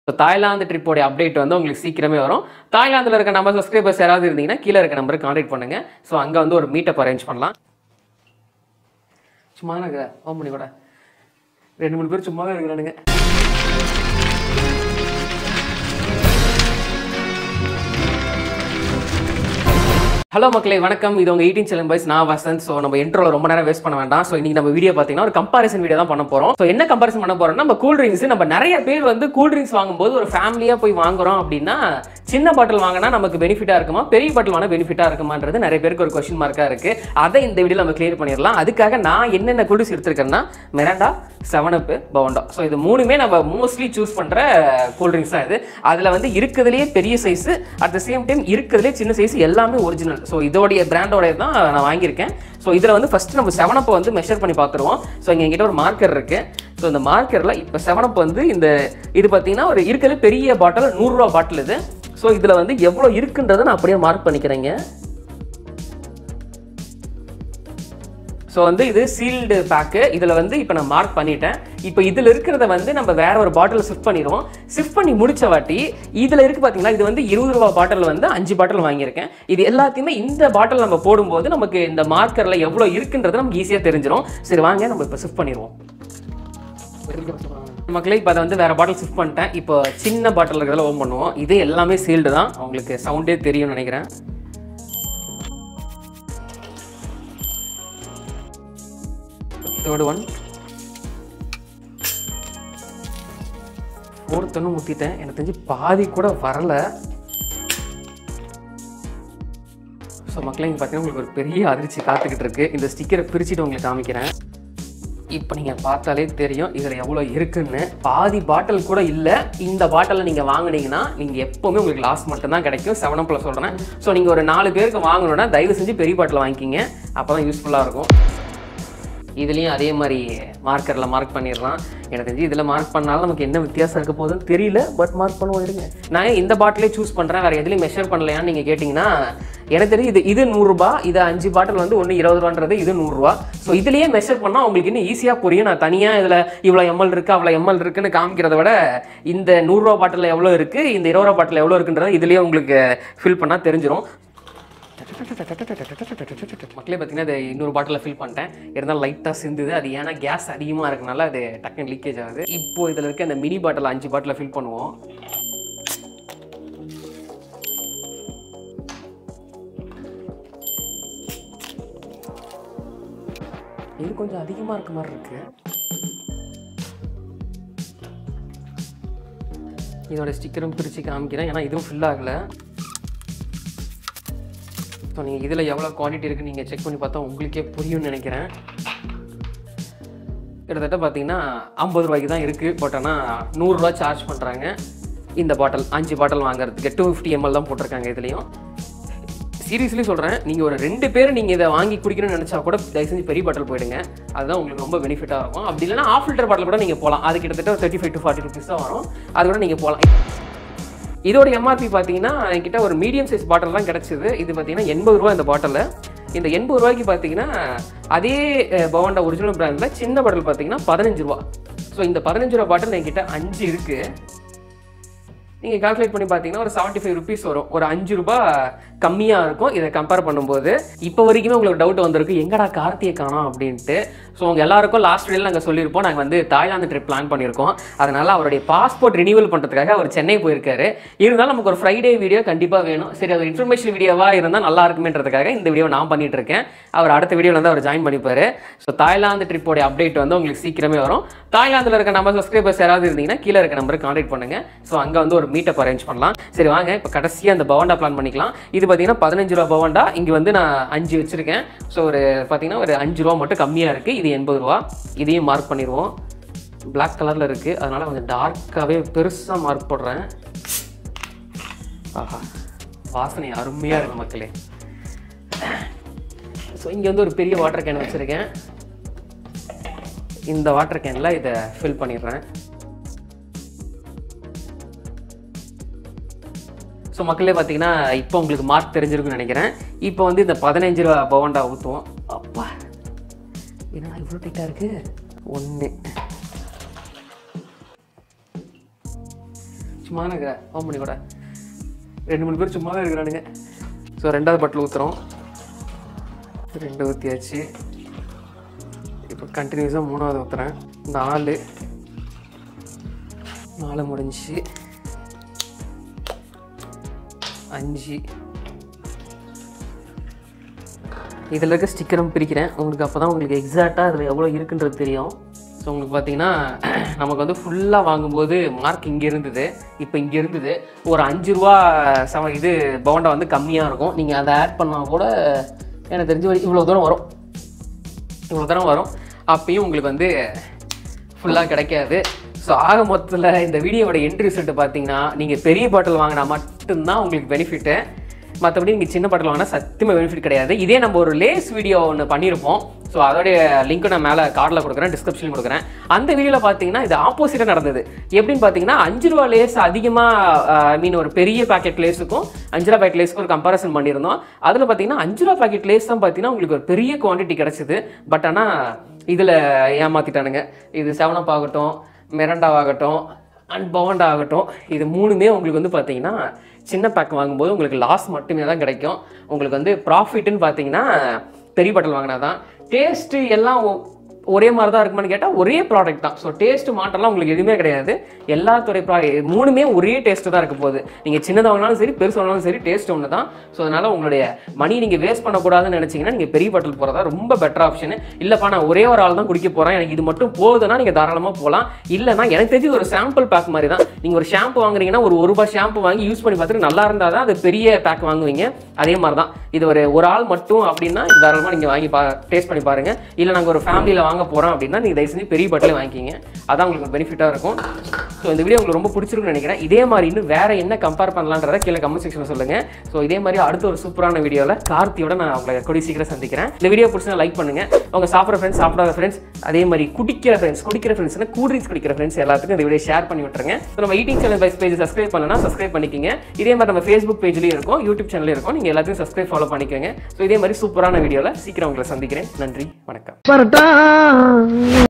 so Thailand ட்ரிப்போடைய update வந்து உங்களுக்கு சீக்கிரமே வரும் தாய்லாந்தில் இருக்க நம்ம சப்ஸ்கிரைபர்ஸ் யாராவது இருந்தீங்கன்னா கீழே இருக்க நம்பருக்கு கான்டாக்ட் பண்ணுங்க ஸோ அங்கே வந்து ஒரு மீட்டப் அரேஞ்ச் பண்ணலாம் சும்மா இருக்கிற ஓம் பண்ணி கூட ரெண்டு மூணு பேர் சும்மாவே இருக்கிறானுங்க ஹலோ மக்களே வணக்கம் இது உங்க எயிட்டீன் செலன் பாய்ஸ் நான் வசந்த் ஸோ நம்ம இன்ட்ரோல ரொம்ப நேரம் வேஸ்ட் பண்ண வேண்டாம் ஸோ இன்னைக்கு நம்ம வீடியோ பார்த்தீங்கன்னா ஒரு கம்பாரிசன் வீடியோ தான் பண்ண போறோம் ஸோ என்ன கம்பாரிசன் பண்ண போறோம்னா நம்ம கூல் ட்ரிங்க்ஸ் நம்ம நிறைய பேர் வந்து கூல் ட்ரிங்க்ஸ் வாங்கும்போது ஒரு ஃபேமிலியா போய் வாங்குறோம் அப்படின்னா சின்ன பாட்டில் வாங்கினா நமக்கு பெனிஃபிட்டா இருக்குமா பெரிய பாட்டில் வாங்கினா பெனிஃபிட்டா இருக்குமான்றது நிறைய பேருக்கு ஒரு கொஸ்டின் மார்க்கா இருக்கு அதை இந்த வீடியோ நம்ம கிளியர் பண்ணிடலாம் அதுக்காக நான் என்னென்ன கூல் ட்ரிங்க்ஸ் எடுத்திருக்கேன்னா Mirinda seven up Bovonto so இது மூணுமே நம்ம மோஸ்ட்லி சூஸ் பண்ற கூல் ட்ரிங்க்ஸ் தான் இது அதுல வந்து இருக்கிறதுலேயே பெரிய size at the same time இருக்கிறதுலே சின்ன சைஸ் எல்லாமே ஒரிஜினல் ஸோ இதோடைய பிராண்டோட தான் நான் வாங்கியிருக்கேன் ஸோ இதில் வந்து ஃபர்ஸ்ட் நம்ம செவனப்பை வந்து மெஷர் பண்ணி பார்த்துருவோம் ஸோ இங்கே எங்கிட்ட ஒரு மார்க்கர் இருக்கு ஸோ இந்த மார்க்கரில் இப்போ செவனப் வந்து இந்த இது பார்த்தீங்கன்னா ஒரு இருக்கிறது பெரிய பாட்டில் நூறுரூவா பாட்டில் இது ஸோ இதில் வந்து எவ்வளோ இருக்குன்றதை நான் அப்படியே மார்க் பண்ணிக்கிறேங்க ஸோ வந்து இது சீல்டு பேக்கு இதில் வந்து இப்போ நான் மார்க் பண்ணிட்டேன் இப்போ இதில் இருக்கிறத வந்து நம்ம வேற ஒரு பாட்டில் ஷிஃப்ட் பண்ணிடுவோம் ஷிஃப்ட் பண்ணி முடிச்ச வாட்டி இதில் இருக்கு பார்த்தீங்களா இது வந்து இருபது ரூபா பாட்டில் வந்து அஞ்சு பாட்டில் வாங்கியிருக்கேன் இது எல்லாத்தையுமே இந்த பாட்டில் நம்ம போடும்போது நமக்கு இந்த மார்க்கரில் எவ்வளோ இருக்குன்றது நமக்கு ஈஸியாக தெரிஞ்சிடும் சரி வாங்க நம்ம இப்போ ஷிஃப்ட் பண்ணிடுவோம் மக்களே இப்போ அதை வந்து வேற பாட்டில் ஷிஃப்ட் பண்ணிட்டேன் இப்போ சின்ன பாட்டில் இருக்கிறதுல ஓம் பண்ணுவோம் இது எல்லாமே சீல்டு தான் உங்களுக்கு சவுண்டே தெரியும்னு நினைக்கிறேன் தேர்ட் ஒன் ஃபோர்த் ஒன்று முத்திட்டேன் எனக்கு தெரிஞ்சு பாதி கூட வரல ஸோ மக்களே இங்கே பார்த்தீங்கன்னா உங்களுக்கு ஒரு பெரிய அதிர்ச்சி காத்துக்கிட்டு இருக்கு இந்த ஸ்டிக்கரை பிரிச்சுட்டு உங்களுக்கு காமிக்கிறேன் இப்போ நீங்கள் பார்த்தாலே தெரியும் இதில் எவ்வளோ இருக்குன்னு பாதி பாட்டில் கூட இல்லை இந்த பாட்டிலை நீங்கள் வாங்குனீங்கன்னா நீங்கள் எப்போவுமே உங்களுக்கு லாஸ் மட்டும்தான் கிடைக்கும் செவன் அப்பில் சொல்கிறேன் ஸோ நீங்கள் ஒரு நாலு பேருக்கு வாங்கணுன்னா தயவு செஞ்சு பெரிய பாட்டில் வாங்கிக்கிங்க அப்போ தான் யூஸ்ஃபுல்லாக இருக்கும் இதுலேயும் அதே மாதிரி மார்க்கரில் மார்க் பண்ணிடலாம் எனக்கு தெரிஞ்சு இதில் மார்க் பண்ணாலும் நமக்கு என்ன வித்தியாசம் இருக்க போகுதுன்னு தெரியல பட் மார்க் பண்ணுவோம் எடுங்க நான் ஏன் இந்த பாட்டிலே சூஸ் பண்ணுறேன் வேறு எதுலையும் மெஷர் பண்ணலையான்னு நீங்கள் கேட்டிங்கன்னா எனக்கு தெரியும் இது இது நூறுரூபா இது அஞ்சு பாட்டில் வந்து ஒன்று இருபது ரூபான்றது இது நூறுரூவா ஸோ இதுலேயே மெஷர் பண்ணால் உங்களுக்கு இன்னும் ஈஸியாக புரியும் நான் தனியாக இதில் இவ்வளோ எம்எல் இருக்குது அவ்வளோ எம்எல் இருக்குன்னு காமிக்கிறத விட இந்த நூறுரூவா பாட்டில் எவ்வளோ இருக்குது இந்த இருபது ரூபா பாட்டில் எவ்வளோ இருக்குன்றதை இதுலேயே உங்களுக்கு ஃபில் பண்ணால் தெரிஞ்சிடும் மக்களே பார்த்தீங்கன்னா அது இன்னொரு பாட்டில் ஃபில் பண்ணிட்டேன் இருந்தாலும் லைட்டாக சிந்துது அது ஏன்னா கேஸ் அதிகமாக இருக்கனால அது டக்குன்னு லீக்கேஜ் ஆகுது இப்போ இதில் இருக்க அந்த மினி பாட்டில் அஞ்சு பாட்டில் ஃபில் பண்ணுவோம் இது கொஞ்சம் அதிகமாக இருக்க மாதிரி இருக்கு இதோட ஸ்டிக்கரும் பிரித்து காமிக்கிறேன் ஏன்னா இதுவும் ஃபில் ஆகலை ஸோ நீங்கள் இதில் எவ்வளோ குவான்டிட்டி இருக்குன்னு நீங்கள் செக் பண்ணி பார்த்தா உங்களுக்கே புரியும்னு நினைக்கிறேன் கிட்டத்தட்ட பார்த்தீங்கன்னா ஐம்பது ரூபாய்க்கு தான் இருக்குது பட் ஆனால் நூறுரூவா சார்ஜ் பண்ணுறாங்க இந்த பாட்டில் அஞ்சு பாட்டில் வாங்குறதுக்கு டூ ஃபிஃப்டி எம்எல் தான் போட்டிருக்காங்க இதுலேயும் சீரியஸ்லி சொல்கிறேன் நீங்கள் ஒரு ரெண்டு பேர் நீங்கள் இதை வாங்கி குடிக்கணும்னு நினச்சா கூட தயவு செஞ்சு பெரிய பாட்டில் போயிடுங்க அதுதான் உங்களுக்கு ரொம்ப பெனிஃபிட்டாக இருக்கும் அப்படி இல்லைனா ஆஃப் லிட்டர் பாட்டில் கூட நீங்கள் போகலாம் அது கிட்டத்தட்ட ஒரு thirty five to forty rupees தான் வரும் அது கூட நீங்கள் போகலாம் இதோட எம்ஆர்பி பார்த்தீங்கன்னா என்கிட்ட ஒரு மீடியம் சைஸ் பாட்டில் தான் கிடச்சிது இது பார்த்தீங்கன்னா எண்பது ரூபா இந்த பாட்டில் இந்த எண்பது ரூபாய்க்கு பார்த்தீங்கன்னா அதே பவாண்டா ஒரிஜினல் பிராண்டில் சின்ன பாட்டில் பார்த்தீங்கன்னா பதினஞ்சு ரூபா ஸோ இந்த பதினஞ்சு ரூபா பாட்டில் என்கிட்ட அஞ்சு இருக்குது நீங்கள் கால்குலேட் பண்ணி பார்த்தீங்கன்னா ஒரு செவன்ட்டி ஃபைவ் ருபீஸ் வரும் ஒரு அஞ்சு ரூபாய் கம்மியாக இருக்கும் இதை கம்பேர் பண்ணும்போது இப்போ வரைக்குமே உங்களுக்கு டவுட் வந்திருக்கு எங்கடா கார்த்தியை காணோம் அப்படின்ட்டு ஸோ உங்கள் எல்லாருக்கும் லாஸ்ட் வீடியோவில் நாங்கள் சொல்லியிருப்போம் நாங்கள் வந்து தாய்லாந்து ட்ரிப் பிளான் பண்ணியிருக்கோம் அதனால் அவருடைய பாஸ்போர்ட் ரினியூவல் பண்ணுறதுக்காக அவர் சென்னை போயிருக்காரு இருந்தாலும் நமக்கு ஒரு ஃப்ரைடே வீடியோ கண்டிப்பாக வேணும் சரி அது இன்ஃபர்மேஷன் வீடியோவாக இருந்தால் நல்லா இருக்குமேன்றதுக்காக இந்த வீடியோ நான் பண்ணிட்டு இருக்கேன் அவர் அடுத்த வீடியோவில் வந்து அவர் ஜாயின் பண்ணிப்பாரு ஸோ தாய்லாந்து ட்ரிப்போடைய அப்டேட் வந்து உங்களுக்கு சீக்கிரமே வரும் தாய்லாந்தில் இருக்க நம்ம சப்ஸ்கிரைபர்ஸ் யாராவது இருந்தீங்கன்னா கீழே இருக்க நம்பருக்கு கான்டாக்ட் பண்ணுங்க ஸோ அங்கே வந்து ஒரு மீட்டப் அரேஞ்ச் பண்ணலாம் சரி வாங்க இப்போ கடைசியாக அந்த பவாண்டா பிளான் பண்ணிக்கலாம் இது பார்த்தீங்கன்னா பதினஞ்சு ரூபா பவாண்டா இங்கே வந்து நான் அஞ்சு வச்சிருக்கேன் ஸோ ஒரு பார்த்தீங்கன்னா ஒரு அஞ்சு ரூபா மட்டும் கம்மியாக இருக்குது இது எண்பது ரூபா இதையும் மார்க் பண்ணிடுவோம் Black கலரில் இருக்குது அதனால் கொஞ்சம் டார்க்காகவே பெருசாக மார்க் போடுறேன் ஆஹா வாசனை அருமையாக இருக்கு மக்களே ஸோ இங்கே வந்து ஒரு பெரிய வாட்டர் கேன் வச்சுருக்கேன் இந்த வாட்டர் கேனில் இதை ஃபில் பண்ணிடுறேன் ஸோ மக்களே பார்த்தீங்கன்னா இப்போ உங்களுக்கு மார்க் தெரிஞ்சிருக்குன்னு நினைக்கிறேன் இப்போ வந்து இந்த பதினஞ்சு ரூபா பவண்டா ஊற்றுவோம் அப்பா என்னடா இவ்வளோ டைட்டாக இருக்குது ஒன்று சும்மா தான் இருக்கிறேன் ஃபோன் பண்ணி கூட ரெண்டு மூணு பேர் சும்மா தான் இருக்கிறானுங்க ஸோ ரெண்டாவது பாட்டில் ஊற்றுறோம் ரெண்டு ஊற்றியாச்சு இப்போ கண்டினியூஸாக மூணாவது ஊற்றுறேன் நாலு நாலு முடிஞ்சுச்சு அஞ்சு இதில் இருக்க ஸ்டிக்கரும் பிரிக்கிறேன் உங்களுக்கு அப்போ தான் உங்களுக்கு எக்ஸாக்டாக அதில் எவ்வளோ இருக்குன்றது தெரியும் ஸோ உங்களுக்கு பார்த்தீங்கன்னா நமக்கு வந்து ஃபுல்லாக வாங்கும்போது மார்க் இங்கே இருந்தது இப்போ இங்கே இருந்தது ஒரு அஞ்சு ரூபா சம இது பவுண்டா வந்து கம்மியாக இருக்கும் நீங்கள் அதை ஆட் பண்ணால் கூட எனக்கு தெரிஞ்ச வரைக்கும் இவ்வளோ தூரம் வரும் இவ்வளோ தூரம் வரும் அப்பயும் உங்களுக்கு வந்து ஃபுல்லாக கிடைக்காது ஸோ ஆக மொத்தத்தில் இந்த வீடியோவோட என்ட்ரி ரிசல்ட் பார்த்தீங்கன்னா நீங்கள் பெரிய பாட்டில் வாங்கினா மட்டும்தான் உங்களுக்கு பெனிஃபிட்டு மற்றபடி நீங்கள் சின்ன பாட்டில் வாங்கினா சத்தியமாக பெனிஃபிட் கிடையாது இதே நம்ம ஒரு லேஸ் வீடியோ ஒன்று பண்ணியிருப்போம் ஸோ அதோடைய லிங்க் நான் மேலே கார்டில் கொடுக்குறேன் டிஸ்கிரிப்ஷனில் கொடுக்குறேன் அந்த வீடியோவில் பார்த்தீங்கன்னா இது ஆப்போசிட்டாக நடந்தது எப்படின்னு பார்த்தீங்கன்னா அஞ்சு ரூபா லேஸ் அதிகமாக ஐ மீன் ஒரு பெரிய பேக்கெட் லேஸுக்கும் அஞ்சு ரூபா பேக்கெட் லேஸுக்கும் ஒரு கம்பேரிசன் பண்ணியிருந்தோம் அதில் பார்த்தீங்கன்னா அஞ்சு ரூபா பேக்கெட் லேஸ் தான் பார்த்தீங்கன்னா உங்களுக்கு ஒரு பெரிய குவான்டிட்டி கிடச்சிது பட் ஆனால் இதில் ஏமாற்றிட்டானுங்க இது செவனப் ஆகட்டும் மெரண்டாவாகட்டும் அண்ட் பவண்டா ஆகட்டும் இது மூணுமே உங்களுக்கு வந்து பார்த்தீங்கன்னா சின்ன பேக் வாங்கும்போது உங்களுக்கு லாஸ் மட்டுமே தான் கிடைக்கும் உங்களுக்கு வந்து ப்ராஃபிட்னு பார்த்தீங்கன்னா பெரிய பாட்டில் வாங்கினா தான் டேஸ்ட்டு எல்லாம் ஒ- ஒரே மாதிரி தான் இருக்குமான்னு கேட்டால் ஒரே ப்ராடக்ட் தான் ஸோ டேஸ்ட் மாற்றம்லாம் உங்களுக்கு எதுவுமே கிடையாது எல்லா துறை ப்ரா மூணுமே ஒரே டேஸ்ட்டு தான் இருக்க போகுது நீங்கள் சின்னதாக வாங்கினாலும் சரி பெருசு வாங்கினாலும் சரி டேஸ்ட் ஒன்று தான் ஸோ அதனால் உங்களுடைய மணி நீங்கள் வேஸ்ட் பண்ணக்கூடாதுன்னு நினச்சிங்கன்னா நீங்கள் பெரிய பாட்டில் போகிறதா ரொம்ப பெட்டர் ஆப்ஷன் இல்லைப்பா நான் ஒரே ஒரு ஆள் தான் குடிக்க போகிறேன் எனக்கு இது மட்டும் போகுதுன்னா நீங்கள் தாராளமாக போகலாம் இல்லைன்னா எனக்கு தெரிஞ்சு ஒரு சாம்பிள் பேக் மாதிரி தான் நீங்கள் ஒரு ஷாம்பு வாங்குறீங்கன்னா ஒரு ஒரு ரூபாய் ஷாம்பு வாங்கி யூஸ் பண்ணி பார்த்துட்டு நல்லா இருந்தால் தான் அது பெரிய பேக் வாங்குவீங்க அதே மாதிரி தான் இது ஒரு ஒரு ஆள் மட்டும் அப்படின்னா இது தாராளமாக நீங்கள் வாங்கி பா டேஸ்ட் பண்ணி பாருங்கள் இல்லை நாங்கள் ஒரு ஃபேமிலியில் வாங்க போகிறோம் அப்படின்னா நீங்கள் தயவு செஞ்சு பெரிய பாட்டிலே வாங்கிக்கிங்க அதான் உங்களுக்கு பெனிஃபிட்டாக இருக்கும் ஸோ இந்த வீடியோ உங்களுக்கு ரொம்ப பிடிச்சிருக்குன்னு நினைக்கிறேன் இதே மாதிரி இன்னும் வேற என்ன கம்பேர் பண்ணலான்றத கீழே கமெண்ட் செக்ஷனில் சொல்லுங்கள் ஸோ இதே மாதிரி அடுத்த ஒரு சூப்பரான வீடியோவில் கார்த்தியோட நான் உங்களை கூடிய சீக்கிரம் சந்திக்கிறேன் இந்த வீடியோ பிடிச்சா லைக் பண்ணுங்க உங்க சாப்பிட்ற ஃப்ரெண்ட்ஸ் சாப்பிடாத ஃப்ரெண்ட்ஸ் அதே மாதிரி குடிக்கிற ஃப்ரெண்ட்ஸ் குடிக்கிற ஃப்ரெண்ட்ஸ்னா கூல் ட்ரிங்க்ஸ் குடிக்கிற ஃப்ரெண்ட்ஸ் எல்லாத்துக்கும் இந்த வீடியோ ஷேர் பண்ணி விட்டுருங்க ஸோ நம்ம ஈட்டிங் சேனல் பைஸ் பேஜ் சப்ஸ்கிரைப் பண்ணனா சப்ஸ்கிரைப் பண்ணிக்கங்க இதே மாதிரி நம்ம ஃபேஸ்புக் பேஜ்லேயும் இருக்கும் யூடியூப் சேனல்லையும் இருக்கும் நீங்கள் எல்லாத்தையும் சப்ஸ்கிரைப் ஃபாலோ பண்ணிக்கோங்க ஸோ இதே மாதிரி சூப்பரான வீடியோவில் சீக்கிரம் உங்களை சந்திக்கிறேன் நன்றி வணக்கம் வரட்டா